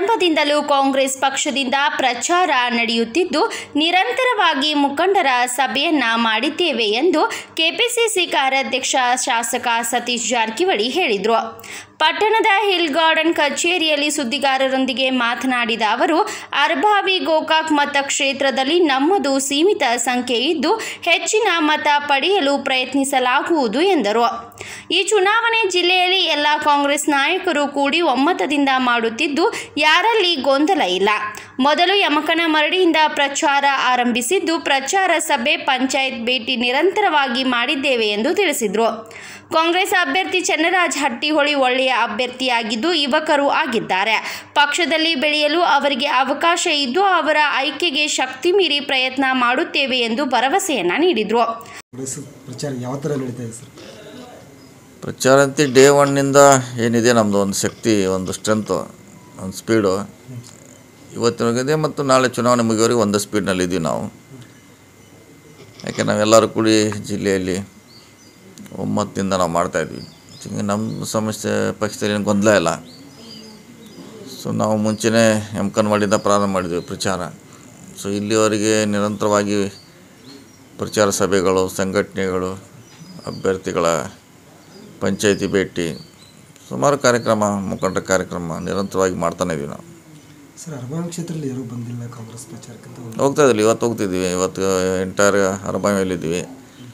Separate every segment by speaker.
Speaker 1: ಆರಂಭದಿಂದಲೂ ಕಾಂಗ್ರೆಸ್ ಪಕ್ಷದಿಂದ ಪ್ರಚಾರ ನಡೆಯುತ್ತಿದ್ದು ನಿರಂತರವಾಗಿ ಮುಖಂಡರ ಸಭೆಯನ್ನ ಮಾಡಿದ್ದೇವೆ ಎಂದು ಕೆಪಿಸಿಸಿ ಕಾರ್ಯಾಧ್ಯಕ್ಷ ಶಾಸಕ ಸತೀಶ್ ಜಾರಕಿಹೊಳಿ ಹೇಳಿದರು ಪಟ್ಟಣದ ಹಿಲ್ ಗಾರ್ಡನ್ ಕಚೇರಿಯಲ್ಲಿ ಸುದ್ದಿಗಾರರೊಂದಿಗೆ ಮಾತನಾಡಿದ ಅವರು ಅರ್ಭಾವಿ ಗೋಕಾಕ್ ಮತಕ್ಷೇತ್ರದಲ್ಲಿ ನಮ್ಮದು ಸೀಮಿತ ಸಂಖ್ಯೆ ಇದ್ದು ಹೆಚ್ಚಿನ ಮತ ಪಡೆಯಲು ಪ್ರಯತ್ನಿಸಲಾಗುವುದು ಎಂದರು ಈ ಚುನಾವಣೆ ಜಿಲ್ಲೆಯಲ್ಲಿ ಎಲ್ಲ ಕಾಂಗ್ರೆಸ್ ನಾಯಕರು ಕೂಡಿ ಒಮ್ಮತದಿಂದ ಮಾಡುತ್ತಿದ್ದು ಯಾರಲ್ಲಿ ಗೊಂದಲ ಇಲ್ಲ ಮೊದಲು ಯಮಕನ ಮರಡಿಯಿಂದ ಪ್ರಚಾರ ಆರಂಭಿಸಿದ್ದು ಪ್ರಚಾರ ಸಭೆ ಪಂಚಾಯತ್ ಭೇಟಿ ನಿರಂತರವಾಗಿ ಮಾಡಿದ್ದೇವೆ ಎಂದು ತಿಳಿಸಿದರು ಕಾಂಗ್ರೆಸ್ ಅಭ್ಯರ್ಥಿ ಚನ್ನರಾಜ್ ಹಟ್ಟಿಹೊಳಿ ಒಳ್ಳೆಯ ಅಭ್ಯರ್ಥಿಯಾಗಿದ್ದು ಯುವಕರು ಆಗಿದ್ದಾರೆ ಪಕ್ಷದಲ್ಲಿ ಬೆಳೆಯಲು ಅವರಿಗೆ ಅವಕಾಶ ಇದ್ದು ಅವರ ಆಯ್ಕೆಗೆ ಶಕ್ತಿ ಮೀರಿ ಪ್ರಯತ್ನ ಮಾಡುತ್ತೇವೆ ಎಂದು ಭರವಸೆಯನ್ನ ನೀಡಿದರು
Speaker 2: ಕಾಂಗ್ರೆಸ್ ಪ್ರಚಾರ ಯಾವ ಥರ ನಡೀತಾ ಇದೆ ಸರ್
Speaker 3: ಪ್ರಚಾರ ಅಂತ ಡೇ ಒನ್ನಿಂದ ಏನಿದೆ ನಮ್ಮದು ಒಂದು ಶಕ್ತಿ ಒಂದು ಸ್ಟ್ರೆಂತು ಒಂದು ಸ್ಪೀಡು ಇವತ್ತಿನಗಿದೆ ಮತ್ತು ನಾಳೆ ಚುನಾವಣೆ ಮುಗಿಯೋರಿಗೆ ಒಂದು ಸ್ಪೀಡ್ನಲ್ಲಿ ಇದ್ದೀವಿ ನಾವು ಯಾಕೆ ನಾವೆಲ್ಲರೂ ಕೂಡಿ ಜಿಲ್ಲೆಯಲ್ಲಿ ಒಮ್ಮತ್ತಿಂದ ನಾವು ಮಾಡ್ತಾಯಿದ್ವಿ ಹಿಂಗೆ ನಮ್ಮ ಸಮಸ್ಯೆ ಪಕ್ಷದಲ್ಲಿ ಏನು ಗೊಂದಲ ಇಲ್ಲ ಸೊ ನಾವು ಮುಂಚೆನೇ ಎಮ್ಕನ್ವಾಡಿಂದ ಪ್ರಾರಂಭ ಮಾಡಿದ್ವಿ ಪ್ರಚಾರ ಸೊ ಇಲ್ಲಿವರೆಗೆ ನಿರಂತರವಾಗಿ ಪ್ರಚಾರ ಸಭೆಗಳು ಸಂಘಟನೆಗಳು ಅಭ್ಯರ್ಥಿಗಳ ಪಂಚಾಯತಿ ಭೇಟಿ ಸುಮಾರು ಕಾರ್ಯಕ್ರಮ ಮುಖಂಡರ ಕಾರ್ಯಕ್ರಮ ನಿರಂತರವಾಗಿ ಮಾಡ್ತಾನೆ ಇದೀವಿ ನಾವು
Speaker 2: ಸರ್ ಅರ್ಬನ್ ಕ್ಷೇತ್ರದಲ್ಲಿ ಯಾರೂ ಬಂದಿಲ್ಲ ಕಾಂಗ್ರೆಸ್ ಪ್ರಚಾರಕ್ಕೆ ಅಂತ ಒಂದು-
Speaker 3: ಹೋಗ್ತಾ ಇದ್ದಿಲ್ಲ ಇವತ್ತು ಹೋಗ್ತಿದ್ವಿ ಇವತ್ತು ಎಂಟೈರ್ ಅರಬಾವಿಯಲ್ಲಿದ್ದೀವಿ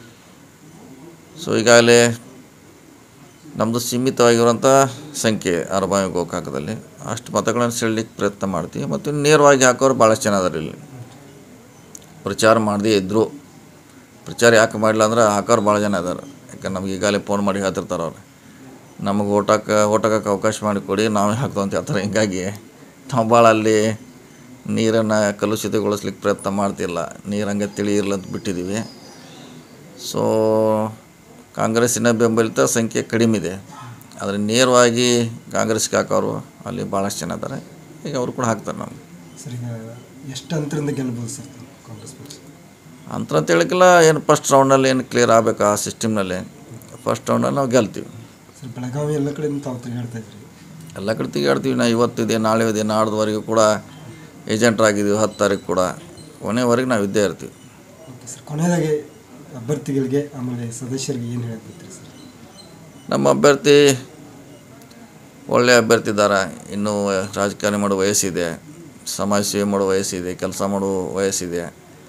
Speaker 3: ಸೊ ಈಗಾಗಲೇ ನಮ್ಮದು ಸೀಮಿತವಾಗಿರುವಂಥ ಸಂಖ್ಯೆ ಅರಬಾವಿ ಗೋಕಾಕದಲ್ಲಿ ಅಷ್ಟು ಮತಗಳನ್ನು ಸೆಳಲಿಕ್ಕೆ ಪ್ರಯತ್ನ ಮಾಡ್ತೀವಿ ಮತ್ತು ನೇರವಾಗಿ ಹಾಕೋರು ಭಾಳಷ್ಟು ಜನ ಅದಾರ ಇಲ್ಲಿ ಪ್ರಚಾರ ಮಾಡದೇ ಇದ್ದರು ಪ್ರಚಾರ ಯಾಕೆ ಮಾಡಿಲ್ಲ ಅಂದ್ರೆ ಹಾಕೋರು ಭಾಳ ಜನ ಇದ್ದಾರೆ ಯಾಕಂದ್ರೆ ನಮ್ಗೆ ಈಗಾಗಲೇ ಫೋನ್ ಮಾಡಿ ಹೇಳ್ತಿರ್ತಾರೆ ಅವ್ರು ನಮಗೆ ಓಟಕ್ಕೆ ಓಟಕ್ಕೆ ಅವಕಾಶ ಮಾಡಿ ಕೊಡಿ ನಾವೇ ಹಾಕ್ತೇವೆ ಅಂತ ಹೇಳ್ತಾರೆ ಹಿಂಗಾಗಿ ನಾವು ಭಾಳ ಅಲ್ಲಿ ನೀರನ್ನು ಕಲುಷಿತಗೊಳಿಸ್ಲಿಕ್ಕೆ ಪ್ರಯತ್ನ ಮಾಡ್ತಿಲ್ಲ ನೀರು ಹಂಗೆ ತಿಳಿ ಇರಲಿ ಅಂತ ಬಿಟ್ಟಿದ್ದೀವಿ ಸೊ ಕಾಂಗ್ರೆಸ್ಸಿನ ಬೆಂಬಲಿತ ಸಂಖ್ಯೆ ಕಡಿಮೆ ಇದೆ ಆದರೆ ನೇರವಾಗಿ ಕಾಂಗ್ರೆಸ್ಗೆ ಹಾಕೋರು ಅಲ್ಲಿ ಭಾಳಷ್ಟು ಜನ ಇದ್ದಾರೆ ಈಗ ಅವರು ಕೂಡ ಹಾಕ್ತಾರೆ ನಮ್ಗೆ
Speaker 2: ಸರ್ ಈಗ ಎಷ್ಟು ಅಂತರದಿಂದ ಗೆಲ್ಬೋದು ಸರ್ ತಾವು ಕಾಂಗ್ರೆಸ್ ಪಕ್ಷ
Speaker 3: ಅಂತರ ಅಂತ ಹೇಳಕ್ಕಿಲ್ಲ ಏನು ಫಸ್ಟ್ ರೌಂಡಲ್ಲಿ ಏನು ಕ್ಲಿಯರ್ ಆಗಬೇಕು ಆ ಸಿಸ್ಟಮ್ನಲ್ಲಿ ಫಸ್ಟ್ ರೌಂಡಲ್ಲಿ ನಾವು ಗೆಲ್ತೀವಿ
Speaker 2: ಸರ್ ಬೆಳಗಾವಿ ಎಲ್ಲ ಕಡೆಯಿಂದ ತಾವು ತಿರುಗಾಡ್ತಾ ಇದ್ರಿ
Speaker 3: ಎಲ್ಲ ಕಡೆ ತಿರುಗಾಡ್ತೀವಿ ನಾ ಇವತ್ತಿದೆ ನಾಳೆ ಇದೆ ನಾಡ್ದವರೆಗೂ ಕೂಡ ಏಜೆಂಟ್ರಾಗಿದ್ದೀವಿ ಹತ್ತು ತಾರೀಕು ಕೂಡ ಕೊನೆವರೆಗೆ ನಾವು ಇದ್ದೇ ಇರ್ತೀವಿ
Speaker 2: ಓಕೆ ಸರ್ ಕೊನೆಯದಾಗಿ ಅಭ್ಯರ್ಥಿಗಳಿಗೆ ಆಮೇಲೆ ಸದಸ್ಯರಿಗೆ ಏನು ಹೇಳಕ್ಕೆ ಬರ್ತೀರಿ ಸರ್
Speaker 3: ನಮ್ಮ ಅಭ್ಯರ್ಥಿ ಒಳ್ಳೆಯ ಅಭ್ಯರ್ಥಿ ಇದ್ದಾರೆ ಇನ್ನೂ ರಾಜಕಾರಣ ಮಾಡೋ ವಯಸ್ಸಿದೆ ಸಮಾಜ ಸೇವೆ ಮಾಡೋ ವಯಸ್ಸಿದೆ ಕೆಲಸ ಮಾಡೋ ವಯಸ್ಸಿದೆ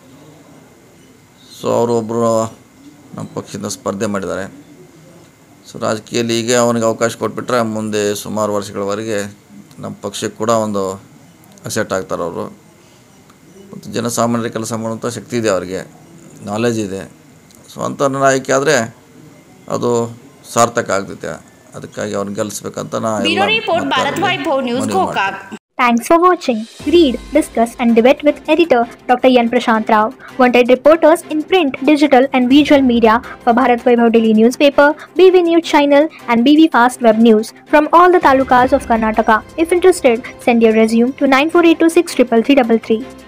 Speaker 3: ಸೊ ಅವರು ಒಬ್ಬರು ನಮ್ಮ ಪಕ್ಷದಿಂದ ಸ್ಪರ್ಧೆ ಮಾಡಿದ್ದಾರೆ ಸೊ ರಾಜಕೀಯದಲ್ಲಿ ಈಗ ಅವನಿಗೆ ಅವಕಾಶ ಕೊಟ್ಬಿಟ್ರೆ ಮುಂದೆ ಸುಮಾರು ವರ್ಷಗಳವರೆಗೆ ನಮ್ಮ ಪಕ್ಷಕ್ಕೆ ಕೂಡ ಒಂದು ಅಸೆಟ್ ಆಗ್ತಾರೆ ಅವರು ಮತ್ತು ಜನಸಾಮಾನ್ಯರ ಕೆಲಸ ಮಾಡುವಂಥ ಶಕ್ತಿ ಇದೆ ಅವರಿಗೆ ನಾಲೆಜ್ ಇದೆ ಸೊ ಅಂಥ ಆಯ್ಕೆ ಆದರೆ ಅದು ಸಾರ್ಥಕ ಆಗ್ತೈತೆ ಅದಕ್ಕಾಗಿ ಅವ್ರನ್ನ ಗೆಲ್ಲಿಸ್ಬೇಕಂತ ನಾ ಎಲ್ಲ
Speaker 1: ಬ್ಯೂರೋ ರಿಪೋರ್ಟ್ ಭಾರತ್
Speaker 3: ಮತದಾರರಿಗೆ
Speaker 1: ವೈಭವ್ ನ್ಯೂಸ್
Speaker 3: ಮನವಿ ಮಾಡ್ತೀನಿ.
Speaker 1: Gokak
Speaker 4: Thanks for watching. Read, discuss, and debate with editor Dr. Yan Prashant Rao. Wanted reporters in print, digital, and visual media for Bharat Vaibhav Daily Newspaper, BV News Channel, and BV Fast Web News from all the talukas of Karnataka. If interested, send your resume to 9482633333.